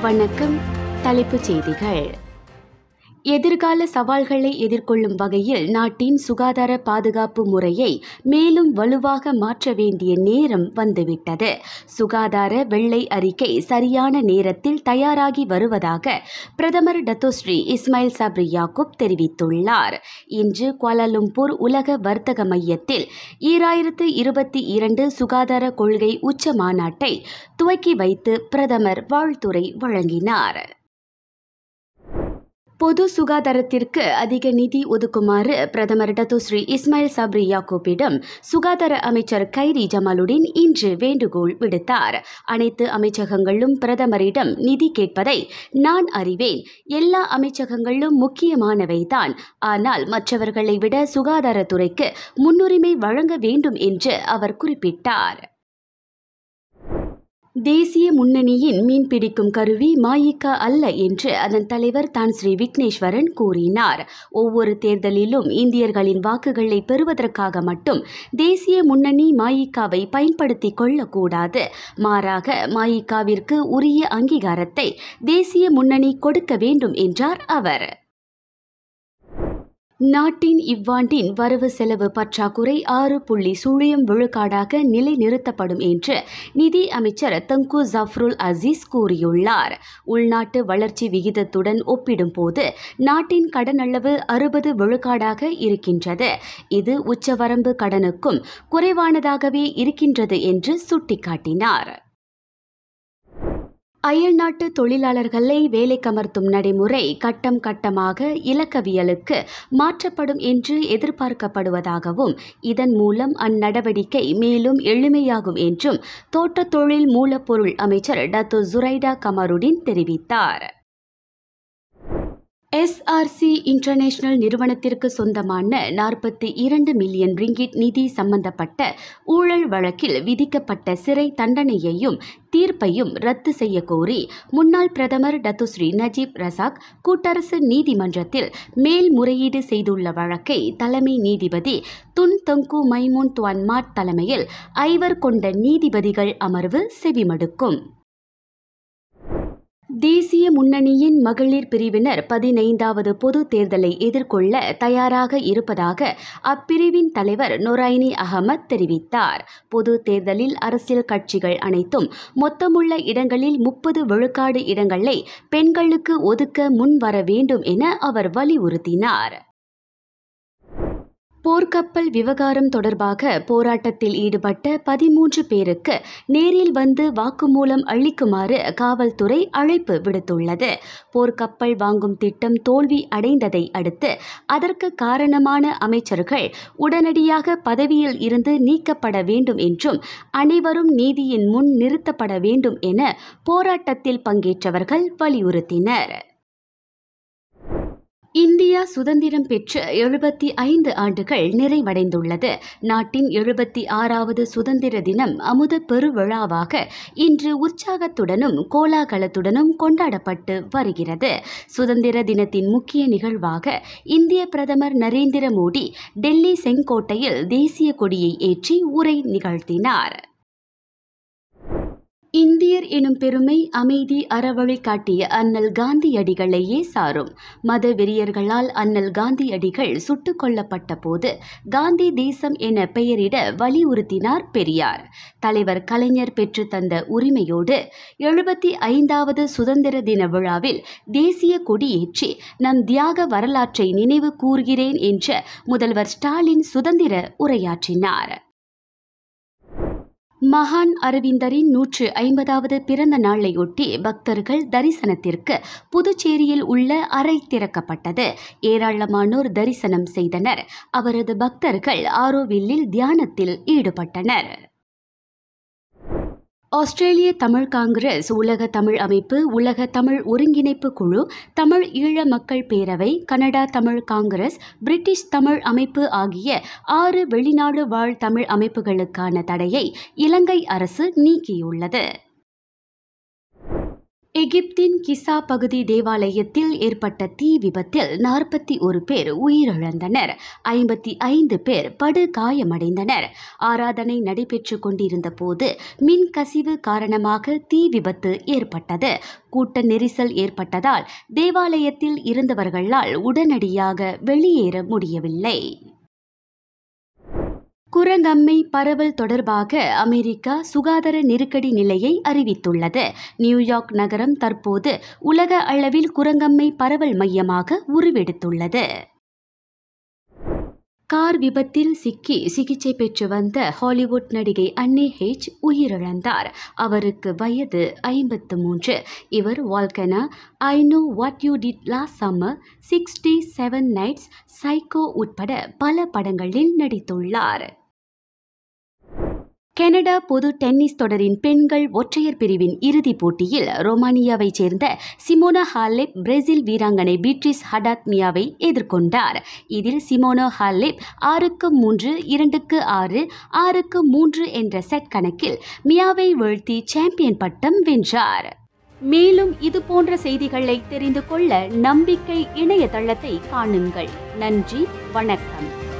வணக்கம் தலைப்புச் செய்திகள் எதிர்கால சவால்களை எதிர்கொள்ளும் வகையில் நாட்டின் சுகாதார பாதுகாப்பு முறையை மேலும் வலுவாக மாற்ற வேண்டிய நேரம் வந்துவிட்டது சுகாதார வெள்ளை அறிக்கை சரியான நேரத்தில் தயாராகி வருவதாக பிரதமர் டத்தோஸ்ரீ இஸ்மாயில் சப்ரி யாக்கூப் தெரிவித்துள்ளார் இன்று குவாலாலும்பூர் உலக வர்த்தக மையத்தில் ஈராயிரத்து இருபத்தி இரண்டு சுகாதார கொள்கை உச்ச மாநாட்டை துவக்கி வைத்து பிரதமர் வாழ்த்துரை வழங்கினார் பொது சுகாதாரத்திற்கு அதிக நிதி ஒதுக்குமாறு பிரதமர் டத்துஸ்ரீ இஸ்மாயில் சப்ரி யாக்கூப்பிடம் சுகாதார அமைச்சர் கைரி ஜமாலுடன் இன்று வேண்டுகோள் விடுத்தார் அனைத்து அமைச்சகங்களும் பிரதமரிடம் நிதி கேட்பதை நான் அறிவேன் எல்லா அமைச்சகங்களும் முக்கியமானவைதான் ஆனால் மற்றவர்களை விட சுகாதாரத்துறைக்கு முன்னுரிமை வழங்க வேண்டும் என்று அவர் குறிப்பிட்டார் தேசிய முன்னணியின் மீன்பிடிக்கும் கருவி மாயிகா அல்ல என்று அதன் தலைவர் தான் ஸ்ரீ விக்னேஸ்வரன் கூறினார் ஒவ்வொரு தேர்தலிலும் இந்தியர்களின் வாக்குகளை பெறுவதற்காக மட்டும் தேசிய முன்னணி மாயிகாவை பயன்படுத்திக் கொள்ளக்கூடாது மாறாக மாயிகாவிற்கு உரிய அங்கீகாரத்தை தேசிய முன்னணி கொடுக்க வேண்டும் என்றார் அவர் நாட்டின் இவ்வாண்டின் வரவு செலவு பற்றாக்குறை ஆறு புள்ளி சுழியம் விழுக்காடாக நிலைநிறுத்தப்படும் என்று நிதி அமைச்சர் தங்கு ஜஃப்ருல் அசீஸ் கூறியுள்ளார் உள்நாட்டு வளர்ச்சி விகிதத்துடன் ஒப்பிடும்போது நாட்டின் கடனளவு அறுபது விழுக்காடாக இருக்கின்றது இது உச்சவரம்பு கடனுக்கும் குறைவானதாகவே இருக்கின்றது என்று சுட்டிக்காட்டினார் அயல்நாட்டு தொழிலாளர்களை வேலைக்கமர்த்தும் நடைமுறை கட்டம் கட்டமாக இலக்கவியலுக்கு மாற்றப்படும் என்று எதிர்பார்க்கப்படுவதாகவும் இதன் மூலம் அந்நடவடிக்கை மேலும் எளிமையாகும் என்றும் தோட்டத் தொழில் மூலப்பொருள் அமைச்சர் டத்து ஜுரைடா கமருடின் தெரிவித்தார் எஸ்ஆர்சி இன்டர்நேஷனல் நிறுவனத்திற்கு சொந்தமான நாற்பத்தி இரண்டு மில்லியன் ரிங்கிட் நிதி சம்பந்தப்பட்ட ஊழல் வழக்கில் விதிக்கப்பட்ட சிறை தண்டனையையும் தீர்ப்பையும் ரத்து செய்ய கோரி முன்னாள் பிரதமர் டத்துஸ்ரீ நஜீப் ரசாக் கூட்டரசு நீதிமன்றத்தில் மேல்முறையீடு செய்துள்ள வழக்கை தலைமை நீதிபதி துன் தொங்கு மைமூன் துவான்மாட் தலைமையில் ஐவர் கொண்ட நீதிபதிகள் அமர்வு செவிமடுக்கும் தேசிய முன்னணியின் மகளிர் பிரிவினர் பதினைந்தாவது பொது தேர்தலை எதிர்கொள்ள தயாராக இருப்பதாக அப்பிரிவின் தலைவர் நொரைனி அகமத் தெரிவித்தார் பொது தேர்தலில் அரசியல் கட்சிகள் அனைத்தும் மொத்தமுள்ள இடங்களில் முப்பது விழுக்காடு இடங்களை பெண்களுக்கு ஒதுக்க முன்வர வேண்டும் என அவர் வலியுறுத்தினார் போர்க்கப்பல் விவகாரம் தொடர்பாக போராட்டத்தில் ஈடுபட்ட பதிமூன்று பேருக்கு நேரில் வந்து வாக்குமூலம் அளிக்குமாறு காவல்துறை அழைப்பு விடுத்துள்ளது போர்க்கப்பல் வாங்கும் திட்டம் தோல்வி அடைந்ததை அடுத்து அதற்கு காரணமான அமைச்சர்கள் உடனடியாக பதவியில் இருந்து நீக்கப்பட வேண்டும் என்றும் அனைவரும் நீதியின் முன் நிறுத்தப்பட வேண்டும் என போராட்டத்தில் பங்கேற்றவர்கள் வலியுறுத்தினர் இந்தியா சுதந்திரம் பெற்று எழுபத்தி ஐந்து ஆண்டுகள் நிறைவடைந்துள்ளது நாட்டின் எழுபத்தி ஆறாவது சுதந்திர தினம் அமுத பெருவிழாவாக இன்று உற்சாகத்துடனும் கோலாகலத்துடனும் கொண்டாடப்பட்டு வருகிறது சுதந்திர தினத்தின் முக்கிய நிகழ்வாக இந்திய பிரதமர் நரேந்திர மோடி டெல்லி செங்கோட்டையில் தேசிய கொடியை ஏற்றி உரை நிகழ்த்தினார் இந்தியர் எனும் பெருமை அமைதி அறவழி காட்டிய அண்ணல் காந்தியடிகளையே சாரும் மத வெறியர்களால் அண்ணல் காந்தியடிகள் சுட்டுக் கொல்லப்பட்ட போது காந்தி தேசம் என பெயரிட வலியுறுத்தினார் பெரியார் தலைவர் கலைஞர் பெற்று தந்த உரிமையோடு எழுபத்தி ஐந்தாவது சுதந்திர தின விழாவில் தேசிய கொடியேற்றி நம் தியாக வரலாற்றை நினைவு கூர்கிறேன் என்ற முதல்வர் ஸ்டாலின் சுதந்திர உரையாற்றினார் மகான் அரவிந்தரின் நூற்று ஐம்பதாவது பிறந்த நாளையொட்டி பக்தர்கள் தரிசனத்திற்கு புதுச்சேரியில் உள்ள அறை திறக்கப்பட்டது ஏராளமானோர் தரிசனம் செய்தனர் அவரது பக்தர்கள் ஆரோவில்லில் தியானத்தில் ஈடுபட்டனர் ஆஸ்திரேலிய தமிழ் காங்கிரஸ் உலக தமிழ் அமைப்பு உலக தமிழ் ஒருங்கிணைப்பு குழு தமிழ் ஈழ மக்கள் பேரவை Canada Tamil Congress British Tamil அமைப்பு ஆகிய ஆறு வெளிநாடு வாழ் தமிழ் அமைப்புகளுக்கான தடையை இலங்கை அரசு நீக்கியுள்ளது எகிப்தின் கிசா பகுதி தேவாலயத்தில் ஏற்பட்ட தீ விபத்தில் நாற்பத்தி ஒரு பேர் உயிரிழந்தனர் ஐம்பத்தி ஐந்து பேர் படுகாயமடைந்தனர் ஆராதனை நடைபெற்று கொண்டிருந்த போது மின் கசிவு காரணமாக தீ விபத்து ஏற்பட்டது கூட்ட நெரிசல் ஏற்பட்டதால் தேவாலயத்தில் இருந்தவர்களால் உடனடியாக வெளியேற முடியவில்லை குரங்கம்மை பரவல் தொடர்பாக அமெரிக்கா சுகாதார நெருக்கடி நிலையை அறிவித்துள்ளது நியூயார்க் நகரம் தற்போது உலக அளவில் குரங்கம்மை பரவல் மையமாக உருவெடுத்துள்ளது கார் விபத்தில் சிக்கி சிகிச்சை பெற்று வந்த ஹாலிவுட் நடிகை அன்னி ஹெச் உயிரிழந்தார் அவருக்கு வயது ஐம்பத்து மூன்று இவர் வால்கனா I know what you did last summer sixty seven nights psycho உட்பட பல படங்களில் நடித்துள்ளார் கனடா பொது டென்னிஸ் தொடரின் பெண்கள் ஒற்றையர் பிரிவின் இறுதிப் போட்டியில் ரொமானியாவைச் சேர்ந்த சிமோனா ஹாலெப் பிரேசில் வீராங்கனை பீட்ரிஸ் ஹடாத்மியாவை எதிர்கொண்டார் இதில் சிமோனோ ஹாலெப் ஆறுக்கு மூன்று இரண்டுக்கு ஆறு ஆறுக்கு மூன்று என்ற செட் கணக்கில் மியாவை வீழ்த்தி சாம்பியன் பட்டம் வென்றார் மேலும் இது போன்ற செய்திகளை தெரிந்து கொள்ள நம்பிக்கை இணையதளத்தை காணுங்கள் நன்றி வணக்கம்